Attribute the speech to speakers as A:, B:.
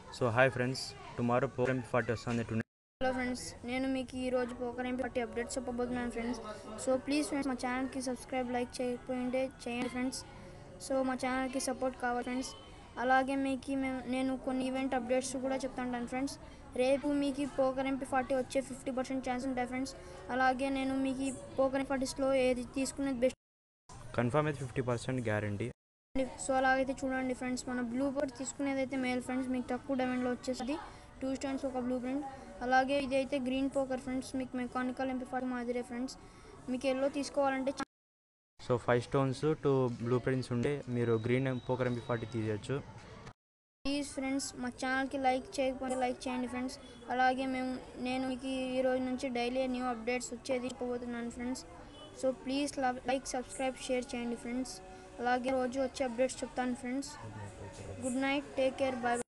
A: so hi friends tomorrow program forty వస్తుంది to
B: hello friends నేను మీకు ఈరోజు పోకర్ ఎంపీ పట్టి అప్డేట్స్ చెప్పబోతున్నాను ఫ్రెండ్స్ సో ప్లీజ్ ఫ్రెండ్స్ మా ఛానల్కి సబ్స్క్రైబ్ లైక్ చేయకపోయింటే చేయండి ఫ్రెండ్స్ సో మా ఛానల్కి సపోర్ట్ కావాలి ఫ్రెండ్స్ అలాగే మీకు మేము నేను కొన్ని ఈవెంట్ అప్డేట్స్ కూడా చెప్తాను ఫ్రెండ్స్ రేపు మీకు పోకర్ ఎంపీ ఫార్టీ వచ్చే ఫిఫ్టీ పర్సెంట్ ఛాన్స్ ఉంటాయి ఫ్రెండ్స్ అలాగే నేను మీకు ఈ పోకర్ ఎంపీ ఫార్టీస్లో ఏది తీసుకునేది బెస్ట్
A: కన్ఫర్మ్ అయితే ఫిఫ్టీ పర్సెంట్ గ్యారంటీ
B: సో అలాగైతే చూడండి ఫ్రెండ్స్ మన బ్లూ బర్డ్ తీసుకునేది అయితే మేల్ ఫ్రెండ్స్ మీకు తక్కువ డైమండ్లో వచ్చేసి టూ స్టోన్స్ ఒక బ్లూ ప్రింట్ అలాగే ఇది అయితే గ్రీన్ పోకర్ ఫ్రెండ్స్ మీకు మెకానికల్ ఎంపీ ఫార్టీ మాదిరే ఫ్రెండ్స్ మీకు ఎల్లో తీసుకోవాలంటే
A: so five stones two blue prints ఉంటే మీరు గ్రీన్ పోకర్ ఎంపీ ఫార్టీ తీయచ్చు
B: ప్లీజ్ ఫ్రెండ్స్ మా ఛానల్కి లైక్ చేయకపోతే లైక్ చేయండి ఫ్రెండ్స్ అలాగే మేము నేను మీకు ఈ రోజు నుంచి డైలీ న్యూ అప్డేట్స్ వచ్చేది చెప్పబోతున్నాను friends so please like subscribe share చేయండి ఫ్రెండ్స్ అలాగే రోజు వచ్చే అప్డేట్స్ చెప్తాను friends good night take care bye